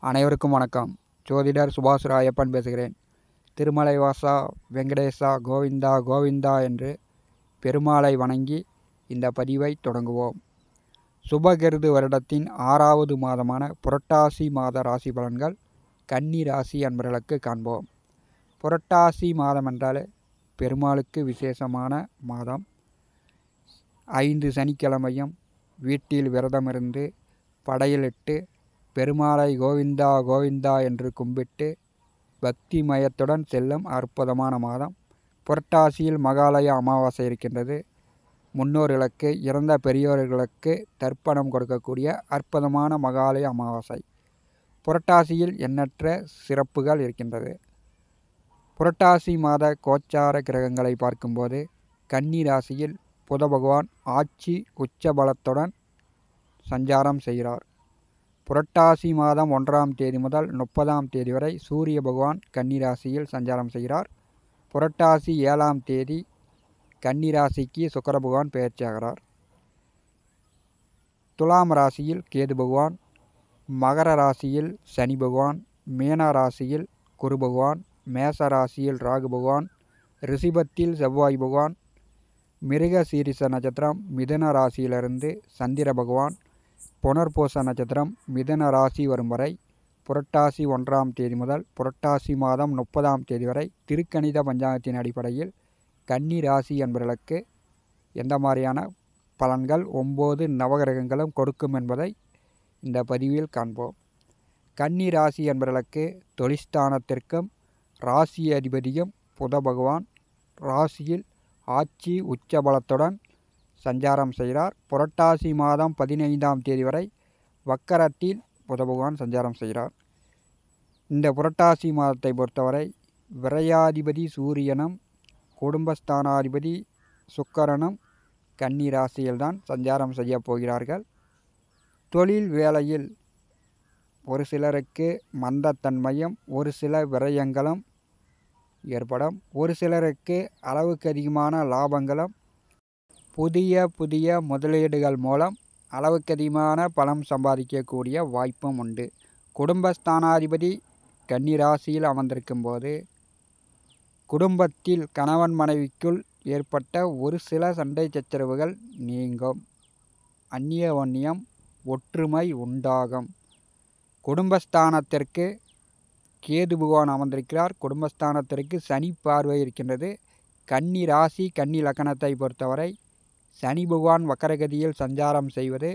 அனைவருக்கும் வணக்கம் ஜோதிடர் சுபாஷ் ராயப்பன் பேசுகிறேன் திருமலை வாசா வெங்கடேசா கோவிந்தா கோவிந்தா என்று பெருமாளை வணங்கி இந்த பதிவை தொடங்குவோம் சுபகிருது வருடத்தின் ஆறாவது மாதமான புரட்டாசி மாத ராசி பலன்கள் கன்னி ராசி அன்பர்களுக்கு காண்போம் புரட்டாசி மாதம் என்றாலே பெருமாளுக்கு விசேஷமான மாதம் ஐந்து சனிக்கிழமையும் வீட்டில் விரதமிருந்து படையலிட்டு பெருமாளை கோவிந்தா கோவிந்தா என்று கும்பிட்டு பக்தி மயத்துடன் செல்லும் அற்புதமான மாதம் புரட்டாசியில் மகாலய அமாவாசை இருக்கின்றது முன்னோர்களுக்கு இறந்த பெரியோர்களுக்கு தர்ப்பணம் கொடுக்கக்கூடிய அற்புதமான மகாலய அமாவாசை புரட்டாசியில் எண்ணற்ற சிறப்புகள் இருக்கின்றது புரட்டாசி மாத கோச்சார கிரகங்களை பார்க்கும்போது கன்னி ராசியில் புத பகவான் ஆட்சி உச்ச பலத்துடன் சஞ்சாரம் செய்கிறார் புரட்டாசி மாதம் ஒன்றாம் தேதி முதல் முப்பதாம் தேதி வரை சூரிய பகவான் கன்னிராசியில் சஞ்சாரம் செய்கிறார் புரட்டாசி ஏழாம் தேதி கன்னிராசிக்கு சுக்கர பகவான் பெயர்ச்சியாகிறார் துலாம் ராசியில் கேது பகவான் மகர ராசியில் சனி பகவான் மீன ராசியில் குரு பகவான் மேச ராசியில் ராகு பகவான் ரிஷிபத்தில் செவ்வாய் பகவான் மிருக சீரிச நட்சத்திரம் மிதுன ராசியிலிருந்து சந்திர பகவான் புனர்பூச நட்சத்திரம் மிதுன ராசி வரும் வரை புரட்டாசி ஒன்றாம் தேதி முதல் புரட்டாசி மாதம் முப்பதாம் தேதி வரை திருக்கணித பஞ்சாங்கத்தின் அடிப்படையில் கன்னி ராசி என்பவர்களுக்கு எந்த மாதிரியான பலன்கள் ஒம்பது நவகிரகங்களும் கொடுக்கும் என்பதை இந்த பதிவில் காண்போம் கன்னி ராசி என்பவர்களுக்கு தொழிஸ்தானத்திற்கும் ராசி அதிபதியும் புத பகவான் ராசியில் ஆட்சி உச்சபலத்துடன் சஞ்சாரம் செய்கிறார் புரட்டாசி மாதம் பதினைந்தாம் தேதி வரை வக்கரத்தில் புத பகவான் சஞ்சாரம் செய்கிறார் இந்த புரட்டாசி மாதத்தை பொறுத்தவரை விரையாதிபதி சூரியனும் குடும்பஸ்தானாதிபதி சுக்கரனும் கன்னி ராசியில்தான் சஞ்சாரம் செய்ய போகிறார்கள் தொழில் வேலையில் ஒரு சிலருக்கு மந்தத்தன்மையும் ஒரு சில விரயங்களும் ஏற்படும் ஒரு சிலருக்கு அளவுக்கு அதிகமான லாபங்களும் புதிய புதிய முதலீடுகள் மூலம் அளவுக்கு அதிகமான பணம் சம்பாதிக்கக்கூடிய வாய்ப்பும் உண்டு குடும்பஸ்தானாதிபதி கன்னிராசியில் அமர்ந்திருக்கும் போது குடும்பத்தில் கணவன் மனைவிக்குள் ஏற்பட்ட ஒரு சில சண்டை சச்சரவுகள் நீங்கும் அந்நியவன்யம் ஒற்றுமை உண்டாகும் குடும்பஸ்தானத்திற்கு கேது பகவான் அமர்ந்திருக்கிறார் குடும்பஸ்தானத்திற்கு சனி பார்வை இருக்கின்றது கன்னி ராசி கன்னி லக்கணத்தை பொறுத்தவரை சனி பகவான் வக்கரகதியில் சஞ்சாரம் செய்வது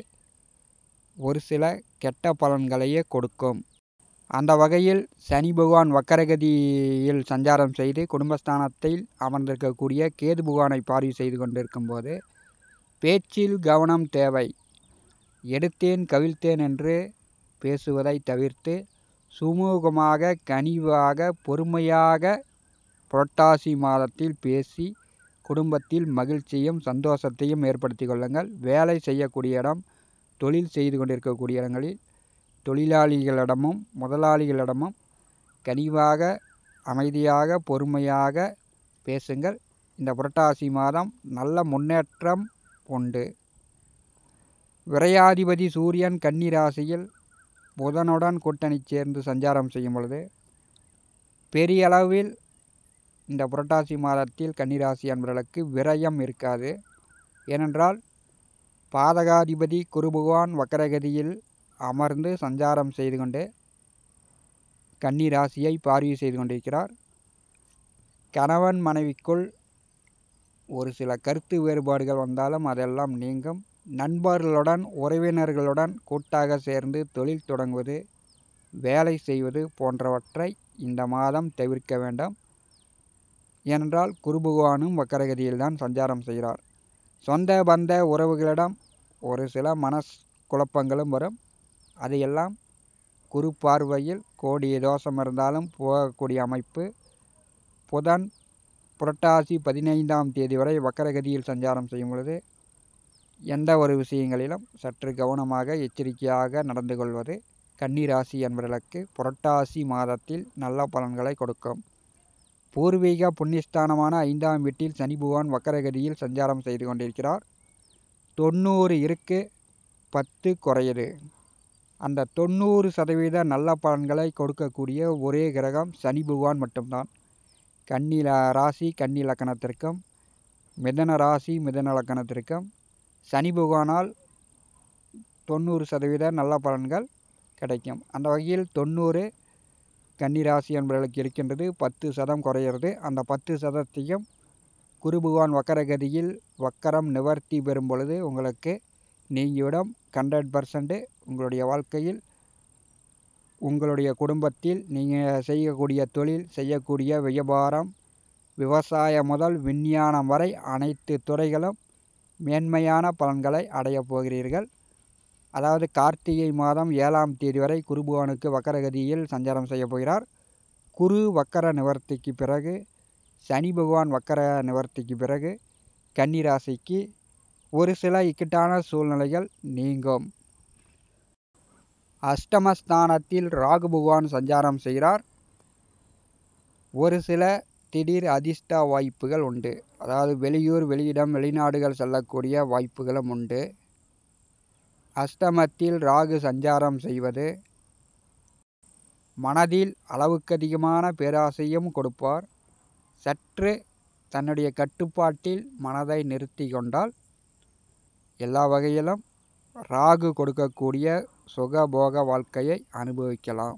ஒரு சில கெட்ட பலன்களையே கொடுக்கும் அந்த வகையில் சனி பகவான் வக்கரகதியில் சஞ்சாரம் செய்து குடும்பஸ்தானத்தில் அமர்ந்திருக்கக்கூடிய கேது பகவானை பார்வை செய்து கொண்டிருக்கும் போது பேச்சில் கவனம் தேவை எடுத்தேன் கவிழ்த்தேன் என்று பேசுவதை தவிர்த்து சுமூகமாக கனிவாக பொறுமையாக புரட்டாசி மாதத்தில் பேசி குடும்பத்தில் மகிழ்ச்சியும் சந்தோஷத்தையும் ஏற்படுத்தி கொள்ளுங்கள் வேலை செய்யக்கூடிய இடம் தொழில் செய்து கொண்டிருக்கக்கூடிய இடங்களில் தொழிலாளிகளிடமும் முதலாளிகளிடமும் கனிவாக அமைதியாக பொறுமையாக பேசுங்கள் இந்த புரட்டாசி மாதம் நல்ல முன்னேற்றம் உண்டு விரையாதிபதி சூரியன் கன்னி ராசியில் புதனுடன் கூட்டணி சேர்ந்து சஞ்சாரம் செய்யும் பொழுது பெரிய அளவில் இந்த புரட்டாசி மாதத்தில் கன்னிராசி அன்பர்களுக்கு விரயம் இருக்காது ஏனென்றால் பாதகாதிபதி குரு பகவான் வக்கரகதியில் அமர்ந்து சஞ்சாரம் செய்து கொண்டு கன்னி ராசியை பார்வை செய்து கொண்டிருக்கிறார் கணவன் மனைவிக்குள் ஒரு சில கருத்து வேறுபாடுகள் வந்தாலும் அதெல்லாம் நீங்கும் நண்பர்களுடன் உறவினர்களுடன் கூட்டாக சேர்ந்து தொழில் தொடங்குவது வேலை செய்வது போன்றவற்றை இந்த மாதம் தவிர்க்க வேண்டும் ஏனென்றால் குரு பகவானும் வக்கரகதியில் தான் சஞ்சாரம் செய்கிறார் சொந்த பந்த உறவுகளிடம் ஒரு சில மனஸ் குழப்பங்களும் வரும் அதையெல்லாம் குரு பார்வையில் கோடிய தோஷம் இருந்தாலும் போகக்கூடிய அமைப்பு புதன் புரட்டாசி பதினைந்தாம் தேதி வரை வக்கரகதியில் சஞ்சாரம் செய்யும் பொழுது எந்த ஒரு விஷயங்களிலும் சற்று கவனமாக எச்சரிக்கையாக நடந்து கொள்வது கன்னிராசி என்பவர்களுக்கு புரட்டாசி மாதத்தில் நல்ல பலன்களை கொடுக்கும் பூர்வீக புண்ணியஸ்தானமான ஐந்தாம் வீட்டில் சனி பகவான் வக்கரகதியில் சஞ்சாரம் செய்து கொண்டிருக்கிறார் தொண்ணூறு இருக்கு பத்து குறையுது அந்த தொண்ணூறு சதவீத நல்ல பலன்களை கொடுக்கக்கூடிய ஒரே கிரகம் சனி பகவான் மட்டும்தான் கன்னி ல- ராசி கன்னி லக்கணத்திற்கும் மிதன ராசி மிதன லக்கணத்திற்கும் சனி பகவானால் தொண்ணூறு சதவீத நல்ல பலன்கள் கிடைக்கும் அந்த வகையில் தொண்ணூறு கன்னி ராசி என்பவர்களுக்கு இருக்கின்றது பத்து சதம் குறையிறது அந்த பத்து சதத்தையும் குரு பகவான் வக்கரகதியில் வக்கரம் நிவர்த்தி பெறும் பொழுது உங்களுக்கு நீங்கிவிடும் ஹண்ட்ரட் பர்சன்ட் உங்களுடைய வாழ்க்கையில் உங்களுடைய குடும்பத்தில் நீங்கள் செய்யக்கூடிய தொழில் செய்யக்கூடிய வியாபாரம் விவசாயம் முதல் விஞ்ஞானம் வரை அனைத்து துறைகளும் மேன்மையான பலன்களை அடையப் போகிறீர்கள் அதாவது கார்த்திகை மாதம் ஏழாம் தேதி வரை குரு பகவானுக்கு வக்கரகதியில் சஞ்சாரம் செய்ய போகிறார் குரு வக்கர நிவர்த்திக்கு பிறகு சனி பகவான் வக்கர நிவர்த்திக்கு பிறகு கன்னி ராசிக்கு ஒரு சில இக்கட்டான சூழ்நிலைகள் நீங்கும் அஷ்டமஸ்தானத்தில் ராகு பகவான் சஞ்சாரம் செய்கிறார் ஒரு சில திடீர் அதிர்ஷ்ட வாய்ப்புகள் உண்டு அதாவது வெளியூர் வெளியிடம் வெளிநாடுகள் செல்லக்கூடிய வாய்ப்புகளும் உண்டு அஷ்டமத்தில் ராகு சஞ்சாரம் செய்வது மனதில் அளவுக்கு அதிகமான பேராசையும் கொடுப்பார் சற்று தன்னுடைய கட்டுப்பாட்டில் மனதை நிறுத்தி கொண்டால் எல்லா வகையிலும் ராகு கொடுக்கக்கூடிய சுகபோக வாழ்க்கையை அனுபவிக்கலாம்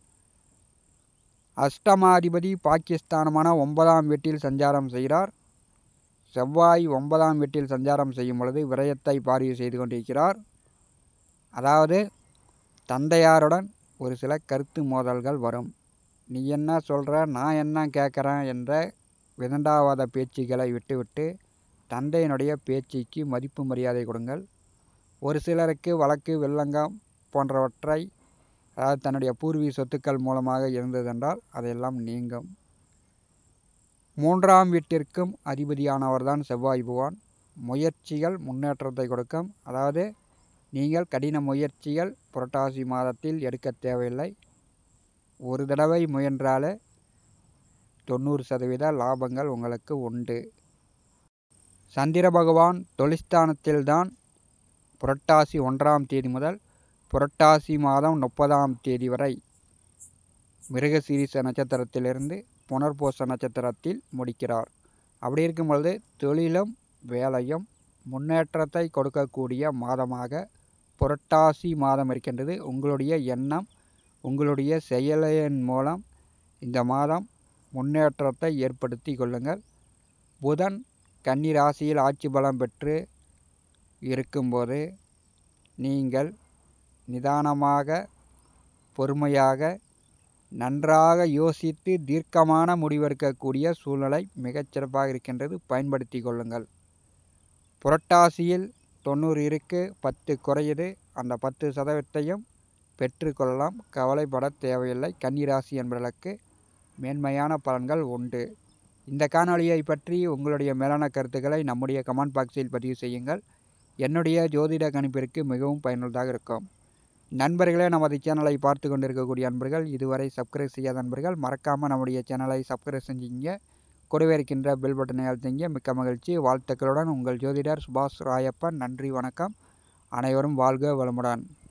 அஷ்டமாதிபதி பாகிஸ்தானமான ஒன்பதாம் வீட்டில் சஞ்சாரம் செய்கிறார் செவ்வாய் ஒன்பதாம் வீட்டில் சஞ்சாரம் செய்யும் பொழுது விரயத்தை பார்வை செய்து கொண்டிருக்கிறார் அதாவது தந்தையாருடன் ஒரு சில கருத்து மோதல்கள் வரும் நீ என்ன சொல்கிற நான் என்ன கேட்குறேன் என்ற விதண்டாவாத பேச்சுகளை விட்டுவிட்டு தந்தையினுடைய பேச்சுக்கு மதிப்பு மரியாதை கொடுங்கள் ஒரு சிலருக்கு வழக்கு வெள்ளங்கம் போன்றவற்றை அதாவது தன்னுடைய பூர்வீக சொத்துக்கள் மூலமாக இருந்ததென்றால் அதையெல்லாம் நீங்கும் மூன்றாம் வீட்டிற்கும் அதிபதியானவர்தான் செவ்வாய் பகவான் முயற்சிகள் முன்னேற்றத்தை கொடுக்கும் அதாவது நீங்கள் கடின முயற்சிகள் புரட்டாசி மாதத்தில் எடுக்க தேவையில்லை ஒரு தடவை முயன்றாலே தொண்ணூறு சதவீத லாபங்கள் உங்களுக்கு உண்டு சந்திர பகவான் தொழிஸ்தானத்தில்தான் புரட்டாசி ஒன்றாம் தேதி முதல் புரட்டாசி மாதம் முப்பதாம் தேதி வரை மிருகசீரிச நட்சத்திரத்திலிருந்து புனர்பூச நட்சத்திரத்தில் முடிக்கிறார் அப்படி இருக்கும் பொழுது தொழிலும் வேலையும் முன்னேற்றத்தை கொடுக்கக்கூடிய மாதமாக புரட்டாசி மாதம் இருக்கின்றது உங்களுடைய எண்ணம் உங்களுடைய செயலின் மூலம் இந்த மாதம் முன்னேற்றத்தை ஏற்படுத்தி கொள்ளுங்கள் புதன் கன்னி ராசியில் ஆட்சி பலம் பெற்று இருக்கும்போது நீங்கள் நிதானமாக பொறுமையாக நன்றாக யோசித்து தீர்க்கமான முடிவெடுக்கக்கூடிய சூழ்நிலை மிகச்சிறப்பாக இருக்கின்றது பயன்படுத்தி கொள்ளுங்கள் புரட்டாசியில் தொண்ணூறு இருக்கு பத்து குறையுது அந்த பத்து சதவீதத்தையும் பெற்றுக்கொள்ளலாம் கவலைப்பட தேவையில்லை கன்னிராசி என்பவர்களுக்கு மேன்மையான பலன்கள் உண்டு இந்த காணொளியை பற்றி உங்களுடைய மேலான கருத்துக்களை நம்முடைய கமெண்ட் பாக்ஸில் பதிவு செய்யுங்கள் என்னுடைய ஜோதிட கணிப்பிற்கு மிகவும் பயனுள்ளதாக இருக்கும் நண்பர்களே நமது சேனலை பார்த்து கொண்டிருக்கக்கூடிய நண்பர்கள் இதுவரை சப்ஸ்கிரைப் செய்யாத நண்பர்கள் மறக்காமல் நம்முடைய சேனலை சப்ஸ்கிரைப் செஞ்சீங்க கூடவே இருக்கின்ற பெல் பட்டனை அழுத்திங்க மிக்க மகிழ்ச்சி வாழ்த்துக்களுடன் உங்கள் ஜோதிடர் சுபாஷ் ராயப்பன் நன்றி வணக்கம் அனைவரும் வாழ்க வளமுடன்